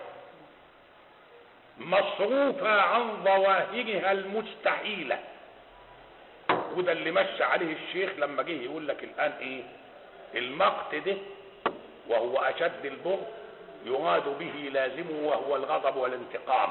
مصروفة عن ظواهرها المستحيلة وده اللي مشى عليه الشيخ لما جه يقول لك الآن إيه المقت ده وهو أشد البغض يراد به لازمه وهو الغضب والانتقام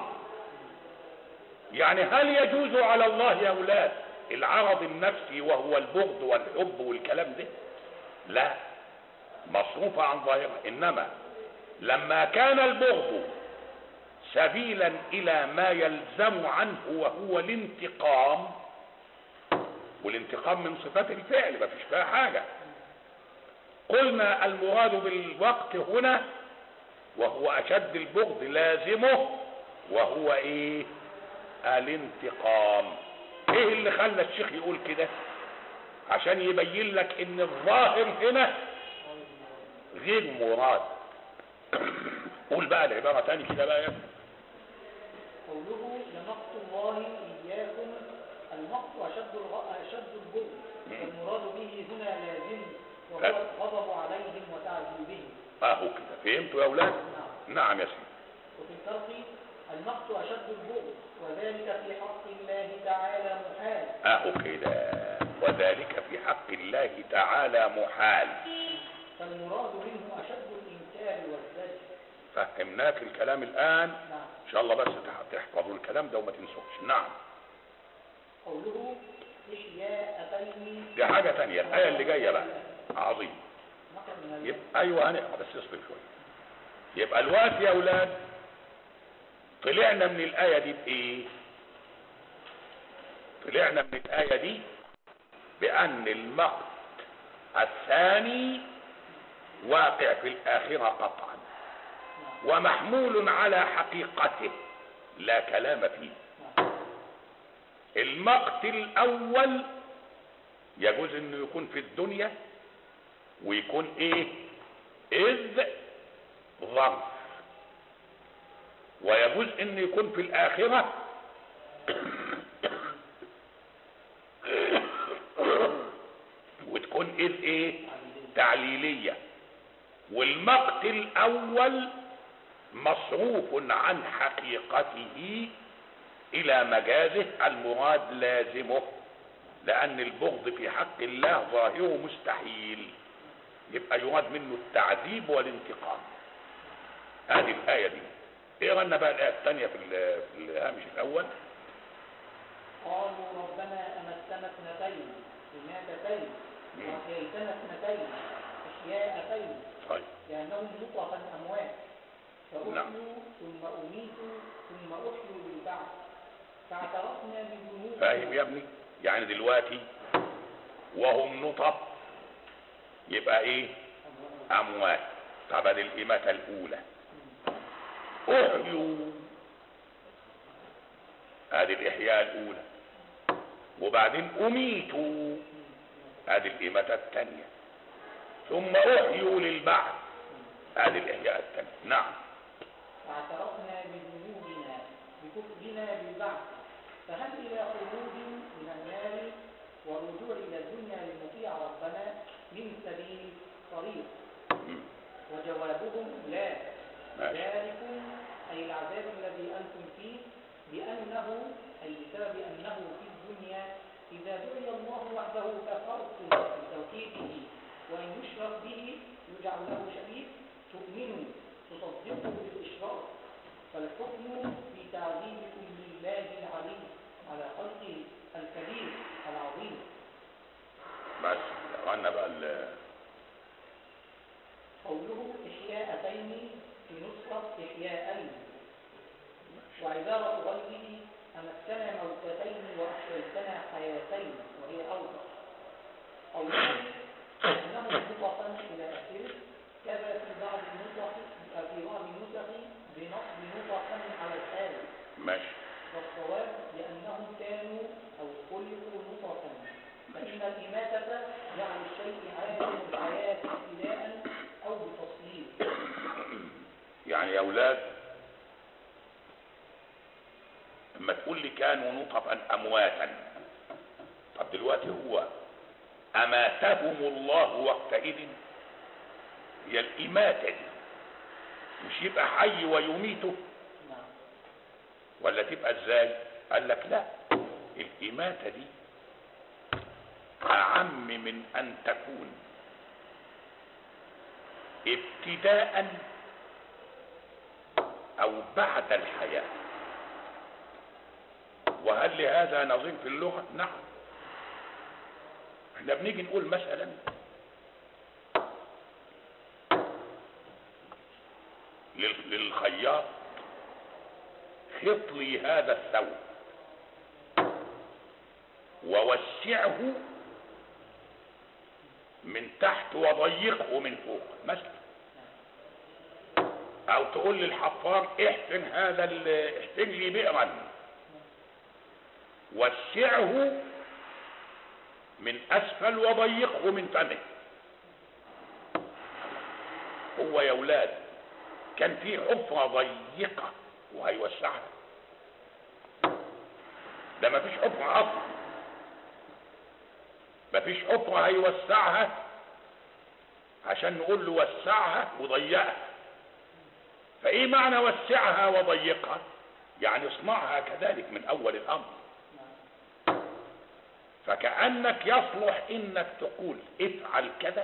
يعني هل يجوز على الله يا أولاد العرض النفسي وهو البغض والحب والكلام ده لا مصروفة عن ظاهرة إنما لما كان البغض سبيلا إلى ما يلزم عنه وهو الانتقام والانتقام من صفات الفعل ما فيش فيها حاجة قلنا المراد بالوقت هنا وهو أشد البغض لازمه وهو إيه الانتقام ايه اللي خلى الشيخ يقول كده عشان يبين لك ان الظاهر هنا غير مراد قول بقى العبارة تاني كده بقى يا ابني قوله لمقت الله إياكم المقت أشد الغ... أشد البغض والمراد به هنا لازم وهو الغضب عليهم وتعذيبهم اهو كده فهمتوا يا اولاد نعم نعم يا سيدي وفي الفرق المقت أشد البغض وذلك في حق الله تعالى محال اهو كده وذلك في حق الله تعالى محال فالمراد منه أشد الإنكار والزجر فهمناك الكلام الان نعم ان شاء الله بس تح- تحفظوا الكلام ده وما تنسوش نعم قوله إحياءتين دي حاجة تانية الآية اللي جاية بقى عظيم نقل من ال- يبقى ايوه هنقرا بس اصبر شويه يبقى الوقت يا اولاد طلعنا من الايه دي بايه طلعنا من الايه دي بان المقت الثاني واقع في الاخره قطعا نعم ومحمول على حقيقته لا كلام فيه نعم المقت الاول يجوز انه يكون في الدنيا ويكون ايه اذ ظرف ويجوز انه يكون في الاخره وتكون اذ ايه تعليليه والمقت الاول مصروف عن حقيقته الى مجازه المراد لازمه لان البغض في حق الله ظاهره مستحيل يبقى يراد منه التعذيب والانتقام هذه الايه دي اقرا لنا بقى الايه الثانيه في ال- في الهامش الاول قالوا ربنا أمتنا اثنتين إماتتين وأحييتنا اثنتين إحياءتين طيب لأنهم نطفا أموات نعم. فأحيوا ثم أميتوا ثم أحيوا بالبعث فاعترفنا بذنوبنا فاهم يا ابني يعني دلوقتي وهم نطف يبقى ايه اموات طبعا الاماتة الاولى احيوا هذه الاحياء الاولى وبعدين اميتوا هذه الاماتة الثانية ثم احيوا للبعث هذه الاحياء الثانية نعم فاعترفنا بذنوبنا بكفرنا بالبعث فهل إلى خروج من النار والرجوع إلى الدنيا لنطيع ربنا من سبيل طريق مم. وجوابهم لا ماشي. ذلكم أي العذاب الذي أنتم فيه بأنه أي بسبب أنه في الدنيا إذا دعي الله وحده كفرتم بتوحيده وإن يشرك به يجعل له شريك تؤمنوا تصدقوا بالإشراك فالحكم في تعظيمكم لله العلي على خلقه الكبير العظيم بس قلنا بقى ال- قوله إحياءتين في نسخة إحياءين وعبارة غيره أمتنا موتتين وأحييتنا حياتين وهي أوضح قوله أنه نطقا إلى آخره كذا في بعض النسخ في بعض النسخ بنصب نطقا على الآل ماشي والصواب لأنهم كانوا أو خلقوا نطقا فإن الإماتة جعل الشيء عادم الحياة ابتداء أو بتصليب يعني يا اولاد لما تقول لي كانوا نطفا امواتا طب دلوقتي هو اماتهم الله وقتئذ هي الاماته دي مش يبقى حي ويميته نعم ولا تبقى ازاي قال لك لا الاماته دي اعم من ان تكون ابتداء او بعد الحياه وهل لهذا نظير في اللغه نعم احنا بنيجي نقول مثلا لل- للخياط خط لي هذا الثوب ووسعه من تحت وضيقه من فوق مثلا او تقول للحفار احفن هذا ال- احفن لي بئرا وسعه من اسفل وضيقه من فمه هو يا اولاد كان في حفره ضيقه وهيوسعها ده ما فيش حفره اصلا ما فيش حفره هيوسعها عشان نقول له وسعها وضيقها فايه معنى وسعها وضيقها يعني اصنعها كذلك من اول الامر نعم فكأنك يصلح انك تقول افعل كذا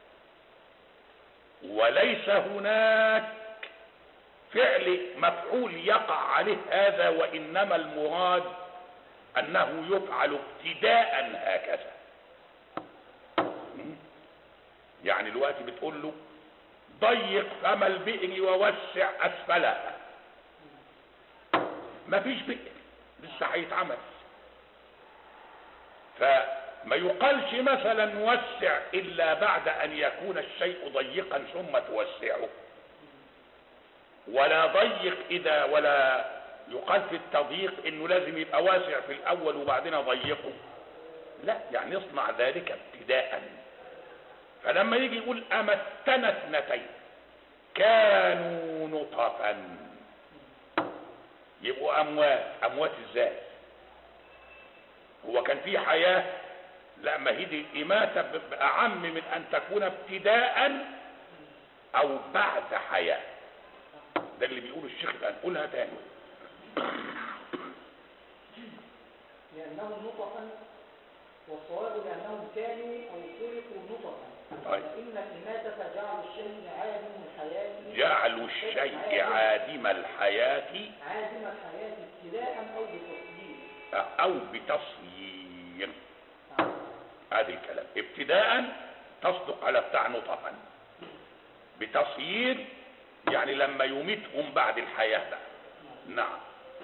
وليس هناك فعل مفعول يقع عليه هذا وانما المراد انه يفعل ابتداء هكذا م? يعني دلوقتي بتقول له ضيق فم البئر ووسع اسفلها مفيش بئر لسه هيتعمل فما يقالش مثلا وسع الا بعد ان يكون الشيء ضيقا ثم توسعه ولا ضيق اذا ولا يقال في التضييق انه لازم يبقى واسع في الاول وبعدين اضيقه لا يعني اصنع ذلك ابتداء فلما يجي يقول امتنا اثنتين كانوا نطفا يبقوا اموات اموات ازاي هو كان في حياة لا ما هي دي الإماتة ب- أعم من أن تكون ابتداء أو بعد حياة ده اللي بيقول الشيخ الآن قولها تاني لأنهم نطفا والصواب لأنهم كانوا أو خلقوا نطفا طيب. فإن الإماتة جعل الشيء عادم الحياة جعل الشيء عادم الحياة عادم الحياة ابتداء أو بتصديق أو بتصيير نعم. هذا الكلام ابتداء تصدق على بتاع نطفا بتصيير يعني لما يميتهم بعد الحياة بقى نعم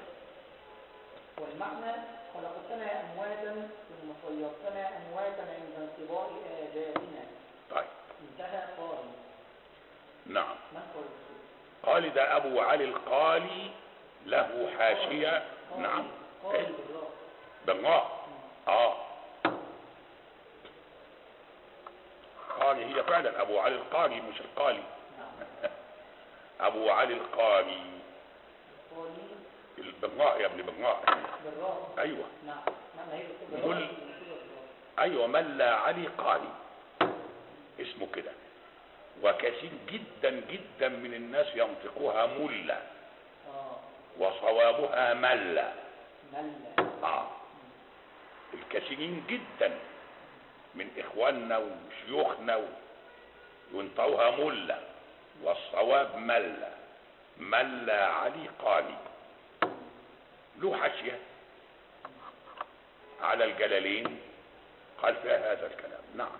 والمعنى خلقتنا أمواتا ثم صيرتنا أمواتا عند انقضاء آجالنا طيب انتهى قال نعم من قال الرسول؟ قال ده ابو علي القالي له حاشية قال- نعم قال إيه؟ بالراء بالراء اه قالي هي فعلا ابو علي القاري مش القالي نعم ابو علي القاري قال بالراء يا ابن بالراء بالراء ايوه نعم معنى هي بتكون مل- بالراء بتكون بالراء. ايوه ملا علي قاري اسمه كده وكثير جدا جدا من الناس ينطقوها ملا اه وصوابها ملا ملا آه. الكثيرين جدا من اخواننا وشيوخنا و- ينطقوها ملا والصواب ملا ملا علي قالي له حاشيه على الجلالين قال فيها هذا الكلام نعم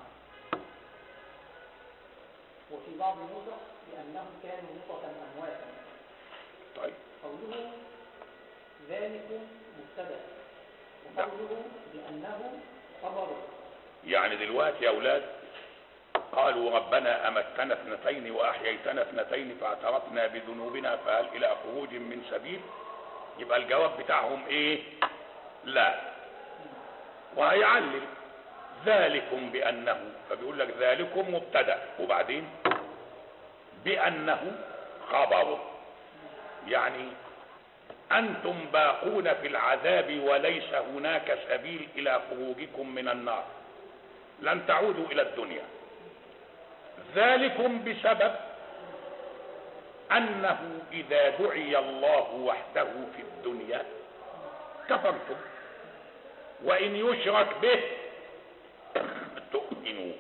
وفي بعض النسخ لأنهم كانوا نطفا أمواتا طيب قوله ذلك مبتدا نعم. وقوله لأنه خبر يعني دلوقتي يا اولاد قالوا ربنا امتنا اثنتين واحييتنا اثنتين فاعترفنا بذنوبنا فهل الى خروج من سبيل يبقى الجواب بتاعهم ايه لا وهيعلل ذلكم بانه فبيقول لك ذلكم مبتدا وبعدين بانه خبر يعني انتم باقون في العذاب وليس هناك سبيل الى خروجكم من النار لن تعودوا الى الدنيا ذلكم بسبب انه اذا دعي الله وحده في الدنيا كفرتم وان يشرك به تؤمنوا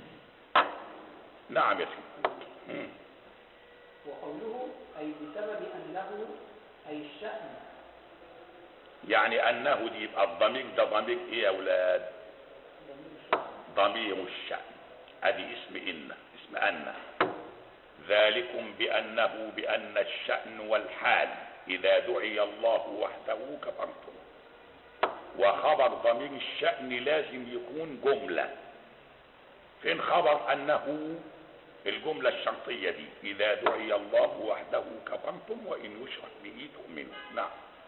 نعم يا سيدي مم. وقوله أي بسبب أنه أي الشأن يعني انه دي يبقى الضمير ده ضمير ايه يا اولاد ضمير الشأن ضمير الشأن ادي اسم ان اسم ان ذلكم بانه بان الشأن والحال اذا دعي الله وحده كفرتم وخبر ضمير الشأن لازم يكون جملة فين خبر انه الجملة الشرطية دي اذا دعي الله وحده كفرتم وان يشرك به تؤمنوا نعم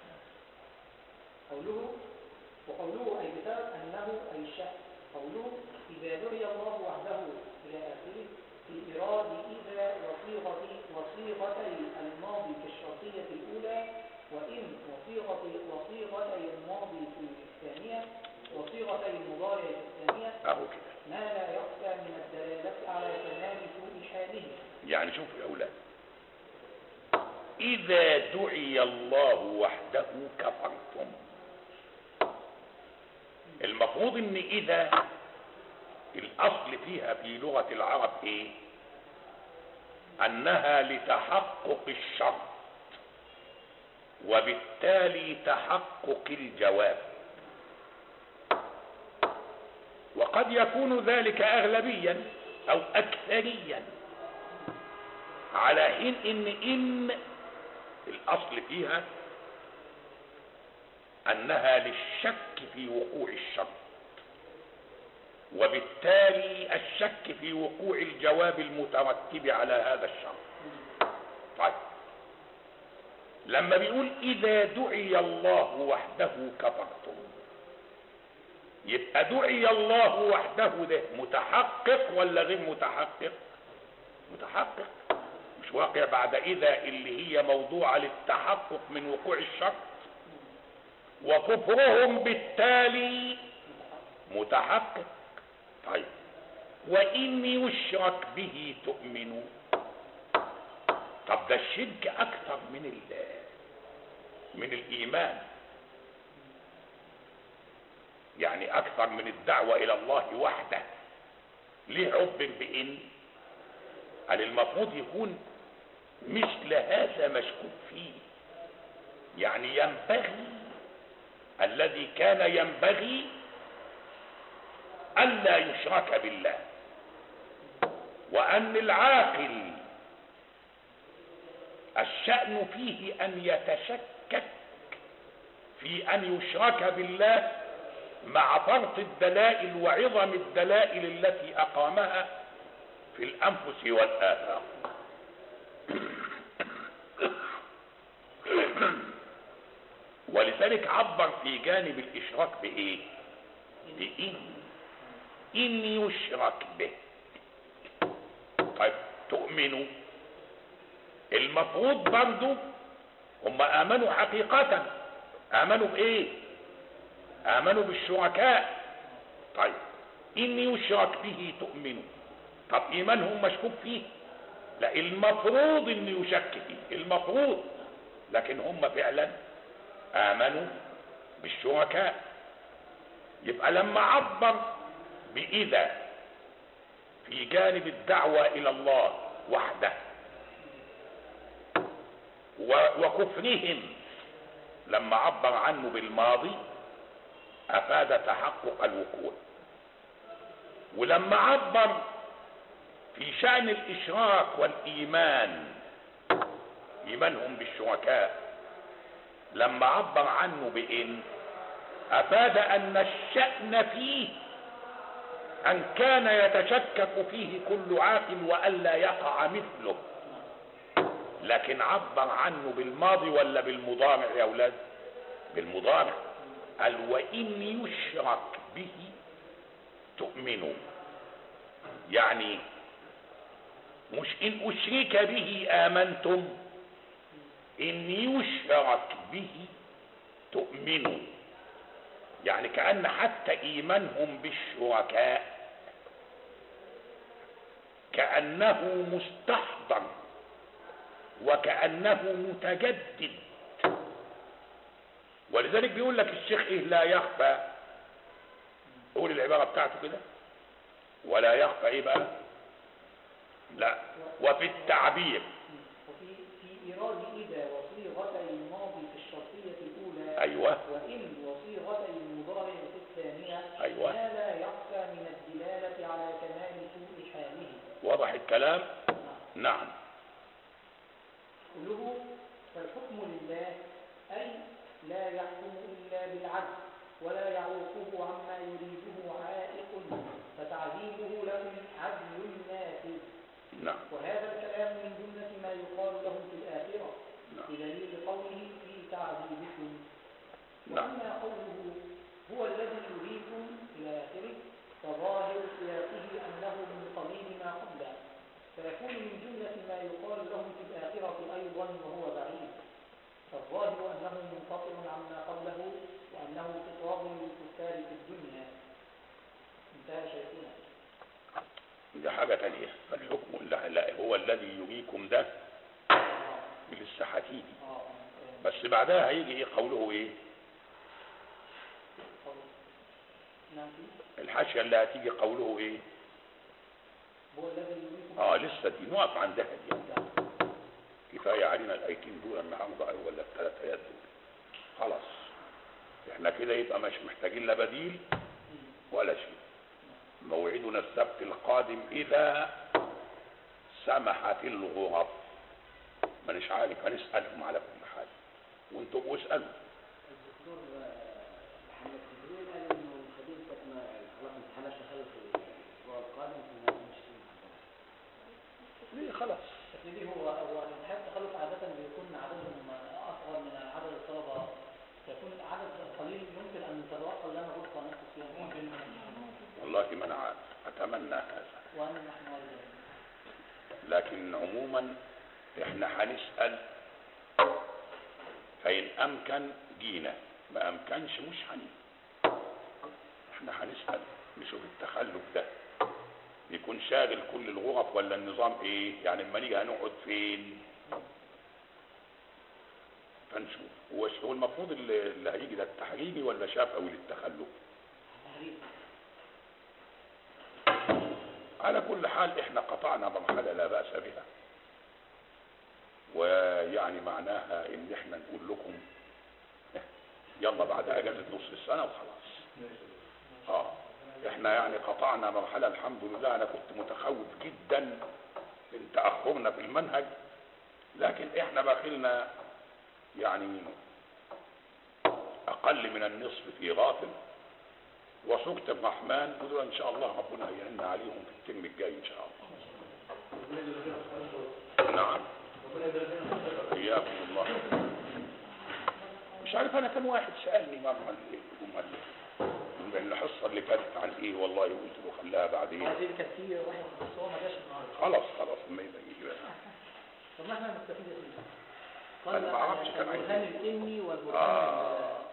قوله وقوله أي بسبب أنه أي الشأن قوله إذا دعي الله وحده إلى آخره في إيراد إذا وصيغة وصيغتي الماضي في الشرطية الأولى وإن وصيغة وصيغتي الماضي في الثانية وصيغتي المضارع في الثانية اهو كده ما لا يخفى من الدلالة على تمام سوء حاله يعني شوفوا يا اولاد اذا دعي الله وحده وحده كفرتم المفروض ان اذا الاصل فيها في لغة العرب ايه انها لتحقق الشرط وبالتالي تحقق الجواب وقد يكون ذلك اغلبيا او اكثريا على حين ان ان الاصل فيها انها للشك في وقوع الشرط وبالتالي الشك في وقوع الجواب المترتب على هذا الشرط طيب لما بيقول اذا دعي الله وحده كفرتم يبقى دعي الله وحده ده متحقق ولا غير متحقق متحقق مش واقع بعد اذا اللي هي موضوعة للتحقق من وقوع الشرط وكفرهم بالتالي متحقق طيب وإن يشرك به تؤمنوا طب ده الشرك أكثر من ال من الإيمان يعني أكثر من الدعوة إلى الله وحده ليه عب بإن قال المفروض يكون مثل هذا مشكوك فيه يعني ينبغي الذي كان ينبغي ألا يشرك بالله وأن العاقل الشأن فيه أن يتشكك في أن يشرك بالله مع فرط الدلائل وعظم الدلائل التي أقامها في الأنفس والآثار ولذلك عبر في جانب الإشراك بإيه؟ بإن إن يشرك به طيب تؤمنوا المفروض برضو هم آمنوا حقيقة آمنوا بإيه؟ آمنوا بالشركاء طيب إن يشرك به تؤمنوا طب إيمانهم مشكوك فيه لا المفروض إن يشك فيه المفروض لكن هم فعلا آمنوا بالشركاء يبقى لما عبر بإذا في جانب الدعوة إلى الله وحده وكفرهم لما عبر عنه بالماضي أفاد تحقق الوقوع ولما عبر في شأن الإشراك والإيمان إيمانهم بالشركاء لما عبر عنه بإن أفاد أن الشأن فيه أن كان يتشكك فيه كل عاقل وألا يقع مثله لكن عبر عنه بالماضي ولا بالمضارع يا أولاد بالمضارع قال وإن يشرك به تؤمنوا يعني مش إن أشرك به آمنتم إن يشرك به تؤمنوا يعني كأن حتى إيمانهم بالشركاء كأنه مستحضر وكأنه متجدد ولذلك بيقول لك الشيخ إيه لا يخفى قول العبارة بتاعته كده ولا يخفى إيه بقى لا وفي التعبير وفي في إيراد إذا وصيغتي الماضي في الشرطية الأولى أيوة وإن وصيغتي المضارع في الثانية أيوة. ما لا يخفى من الدلالة على كمال سوء حاله واضح الكلام نعم. نعم قوله فالحكم لله أي لا يحكم إلا بالعدل ولا يعوقه عما يريده عائق فتعذيبه لهم عدل نافذ نعم وهذا الكلام من جملة ما يقال لهم في الآخرة نعم. بدليل قوله في تعذيبكم نعم. وأما قوله هو الذي يريكم إلى آخره فظاهر سياقه أنه من قبيل ما قبله فيكون من جملة ما يقال لهم في الآخرة أيضا وهو بعيد فالظاهر أنه منفصل عما قبله وأنه خطاب للكفار في الدنيا انتهى شيخنا دي حاجة تانية فالحكم لا, لا هو الذي يريكم ده لسه هتيجي آه. بس بعدها هيجي ايه قوله ايه قول. نعم في الحاشيه اللي هتيجي قوله ايه هو الذي يريكم اه لسه دي نقف عندها دي كفايه علينا الايتين دول النهارده ولا الثلاث ايات دول خلاص احنا كده يبقى مش محتاجين لا بديل ولا شيء موعدنا السبت القادم اذا سمحت الغرف مانيش عارف هنسالهم على كل حاجه وانتم ابقوا اسالوا الدكتور محمد جبريل قال انه الخبير ما خلاص امتحانات تخلص الاسبوع القادم فما مش في محاضرات ليه خلاص تقليدي هو هو الامتحان التخلف عادة بيكون عددهم أصغر من عدد الطلبة يكون عدد قليل يمكن أن تتوصل لنا غرفة نصف فيها ممكن والله ما انا عارف اتمنى هذا وأن نحن أيضا لكن عموما احنا هنسال فان امكن جينا ما امكنش مش هنيجي احنا هنسال نشوف التخلف ده بيكون شاغل كل الغرف ولا النظام ايه يعني لما نيجي هنقعد فين فنشوف هو هو المفروض اللي اللي هيجي ده التحريمي ولا شافعي للتخلف تحريف على كل حال احنا قطعنا مرحلة لا بأس بها ويعني معناها ان احنا نقول لكم يلا بعد اجازة نص السنة وخلاص اه احنا يعني قطعنا مرحلة الحمد لله انا كنت متخوف جدا من تأخرنا في المنهج لكن احنا باقيلنا يعني اقل من النصف في غافل وسورة الرحمن ودول ان شاء الله ربنا يعيننا عليهم في الترم الجاي ان شاء الله نعم اياكم الله مش عارف انا كان واحد سالني مره عن ايه يقوم قال لي من الحصه اللي فاتت عن ايه والله قلت له خليها بعدين هذه كثير واحد بس هو ما جاش النهارده خلاص خلاص ما يبقى يجي بقى. طب ما احنا نستفيد يا سيدي أنا ما أعرفش كمان. البرهان الإلمي والبرهان آه.